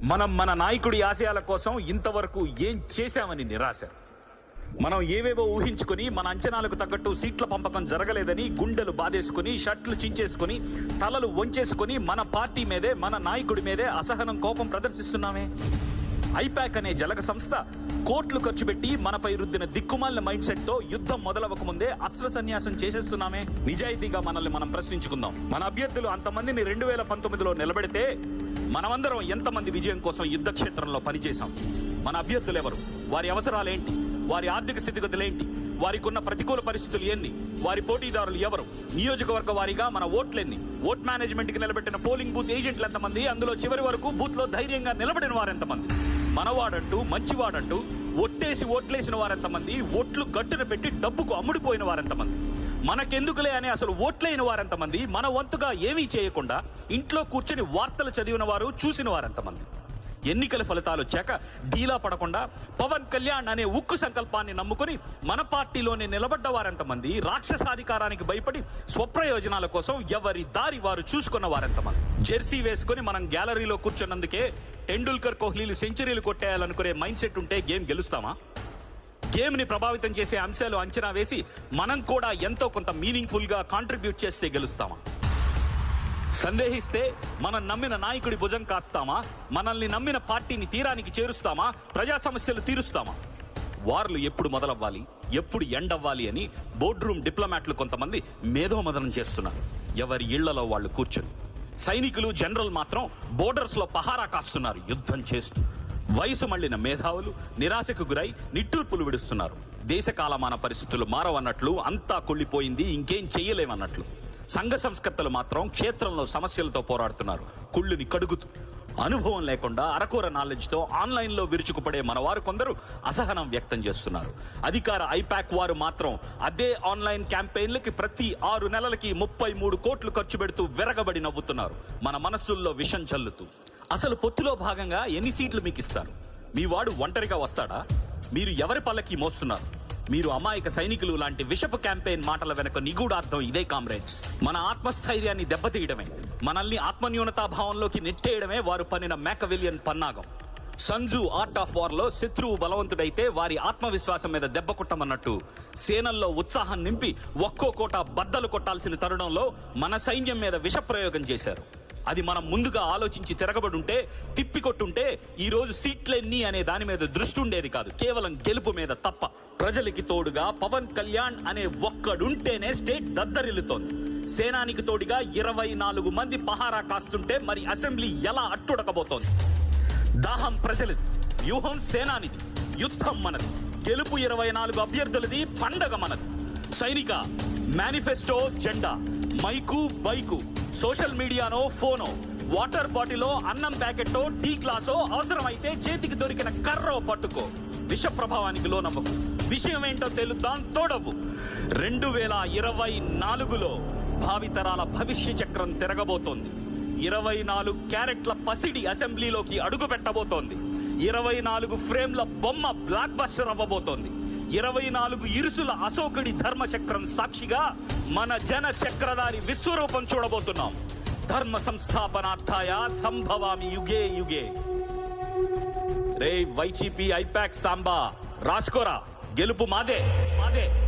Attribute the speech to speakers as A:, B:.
A: మనం మన నాయకుడి ఆశయాల కోసం ఇంతవరకు ఏం చేశామని నిరాశ మనం ఏవేవో ఊహించుకుని మన అంచనాలకు తగ్గట్టు సీట్ల పంపకం జరగలేదని గుండెలు బాధేసుకుని షర్ట్లు చించేసుకుని తలలు వంచేసుకుని మన పార్టీ మీదే మన నాయకుడి మీదే అసహనం కోపం ప్రదర్శిస్తున్నామే ఐపాక్ అనే జలగ సంస్థ కోట్లు ఖర్చు పెట్టి మనపై రుద్దిన దిక్కుమాలిన మైండ్ సెట్ తో యుద్ధం మొదలవక ముందే అస్త్ర సన్యాసం చేసేస్తున్నామే నిజాయితీగా మనల్ని మనం ప్రశ్నించుకుందాం మన అభ్యర్థులు అంతమందిని రెండు వేల పంతొమ్మిదిలో నిలబెడితే మనమందరం ఎంతమంది విజయం కోసం యుద్ధ క్షేత్రంలో పనిచేశాం మన అభ్యర్థులు ఎవరు వారి అవసరాలేంటి వారి ఆర్థిక స్థితిగతులేంటి వారికి ఉన్న ప్రతికూల పరిస్థితులు ఎన్ని వారి పోటీదారులు ఎవరు నియోజకవర్గ వారీగా మన ఓట్లెన్ని ఓట్ మేనేజ్మెంట్ కి నిలబెట్టిన పోలింగ్ బూత్ ఏజెంట్లు ఎంతమంది అందులో చివరి వరకు బూత్ లో ధైర్యంగా నిలబడిన వారు ఎంతమంది మనవాడంటూ మంచివాడంటూ ఒట్టేసి ఓట్లేసిన వారెంతమంది ఓట్లు గట్టున పెట్టి డబ్బుకు అమ్ముడిపోయిన వారెంతమంది మనకెందుకులే అని అసలు ఓట్లేని వారెంతమంది మన వంతుగా ఏమీ చేయకుండా ఇంట్లో కూర్చొని వార్తలు చదివిన వారు చూసిన వారెంతమంది ఎన్నికల ఫలితాలు వచ్చాక డీలా పడకుండా పవన్ కళ్యాణ్ అనే ఉక్కు సంకల్పాన్ని నమ్ముకుని మన పార్టీలోనే నిలబడ్డ వారెంతమంది రాక్షసాధికారానికి భయపడి స్వప్రయోజనాల కోసం ఎవరి దారి వారు చూసుకున్న వారెంతమంది జెర్సీ వేసుకుని మనం గ్యాలరీలో కూర్చున్నందుకే టెండూల్కర్ కోహ్లీలు సెంచరీలు కొట్టేయాలనుకునే మైండ్ సెట్ ఉంటే గేమ్ గెలుస్తామా గేమ్ ని ప్రభావితం చేసే అంశాలు అంచనా వేసి మనం కూడా ఎంతో కొంత మీనింగ్ఫుల్ గా కాంట్రిబ్యూట్ చేస్తే గెలుస్తామా సందేహిస్తే మనం నమ్మిన నాయకుడి భుజం కాస్తామా మనల్ని నమ్మిన పార్టీని తీరానికి చేరుస్తామా ప్రజా సమస్యలు తీరుస్తామా వార్లు ఎప్పుడు మొదలవ్వాలి ఎప్పుడు ఎండవ్వాలి అని బోర్డ్ రూమ్ డిప్లొమాట్లు కొంతమంది మేధోమదనం చేస్తున్నారు ఎవరి ఇళ్లలో వాళ్ళు కూర్చొని సైనికులు జనరల్ మాత్రం బోర్డర్స్ లో పహారా కాస్తున్నారు యుద్ధం చేస్తూ వయసు మళ్లిన మేధావులు నిరాశకు గురై నిట్టూర్పులు విడుస్తున్నారు దేశ కాలమాన పరిస్థితులు మారవన్నట్లు అంతా కుళ్ళిపోయింది ఇంకేం చెయ్యలేమన్నట్లు సంఘ సంస్కర్తలు మాత్రం క్షేత్రంలో సమస్యలతో పోరాడుతున్నారు కుళ్ళుని కడుగుతూ అనుభవం లేకుండా అరకూర నాలెడ్జ్ తో ఆన్లైన్ లో విరుచుకుపడే మనవారు కొందరు అసహనం వ్యక్తం చేస్తున్నారు అధికార ఐపాక్ వారు మాత్రం అదే ఆన్లైన్ క్యాంపెయిన్లకి ప్రతి ఆరు నెలలకి ముప్పై మూడు కోట్లు ఖర్చు పెడుతూ విరగబడి నవ్వుతున్నారు మన మనస్సుల్లో విషం చల్లుతూ అసలు పొత్తులో భాగంగా ఎన్ని సీట్లు మీకు ఇస్తారు మీ వాడు ఒంటరిగా వస్తాడా మీరు ఎవరి పల్లకి మోస్తున్నారు మీరు అమాయక సైనికులు లాంటి విషపు క్యాంపెయిన్ మాటల వెనుక నిగూఢార్థం ఇదే కామ్రేడ్స్ మన ఆత్మస్థైర్యాన్ని దెబ్బతీయడమే మనల్ని ఆత్మన్యూనతా భావంలోకి నెట్టేయడమే వారు పనిన మేకవిలియన్ పన్నాగం సంజు ఆర్ట్ ఆఫ్ వార్ లో శత్రువు బలవంతుడైతే వారి ఆత్మవిశ్వాసం మీద దెబ్బ కొట్టమన్నట్టు సేనల్లో ఉత్సాహం నింపి ఒక్కో కోట బద్దలు కొట్టాల్సిన తరుణంలో మన సైన్యం మీద విష ప్రయోగం చేశారు అది మనం ముందుగా ఆలోచించి తిరగబడుంటే తిప్పికొట్టుంటే ఈ రోజు సీట్లెన్ని అనే దాని మీద దృష్టి ఉండేది కాదు కేవలం గెలుపు మీద తప్ప ప్రజలకి తోడుగా పవన్ కళ్యాణ్ అనే ఒక్కడుంటేనే స్టేట్ దద్దరిల్లుతోంది సేనానికి తోడుగా ఇరవై నాలుగు మంది పహారా కాస్తుంటే మరి అసెంబ్లీ ఎలా అట్టుడకబోతోంది దాహం ప్రజలది వ్యూహం సేనానిది యుద్ధం మనది గెలుపు ఇరవై నాలుగు అభ్యర్థులది పండగ మనది సైనిక మేనిఫెస్టో జెండా మైకు బైకు సోషల్ మీడియానో ఫోనో వాటర్ బాటిలో అన్నం ప్యాకెట్టో టీ గ్లాసో అవసరమైతే చేతికి దొరికిన కర్రో పట్టుకో విష ప్రభావానికి లోనవ్వకు విషయం ఏంటో తెలుద్దాం తోడవు రెండు వేల ఇరవై నాలుగులో భావితరాల భవిష్య చక్రం తిరగబోతోంది ఇరవై నాలుగు క్యారెట్ల పసిడి అసెంబ్లీలోకి అడుగు పెట్టబోతోంది ఇరవై నాలుగు ఫ్రేమ్ల బొమ్మ బ్లాక్ బస్టర్ అవ్వబోతోంది ఇరవై నాలుగు ఇరుసుల అశోకుడి ధర్మచక్రం సాక్షిగా మన జన చక్రధారి విశ్వరూపం చూడబోతున్నాం ధర్మ సంస్థాపనార్థాయ సంభవామి యుగే యుగే రే వైచీపీ ఐపాక్ సాంబా రాసుకోరా గెలుపు మాదే మాదే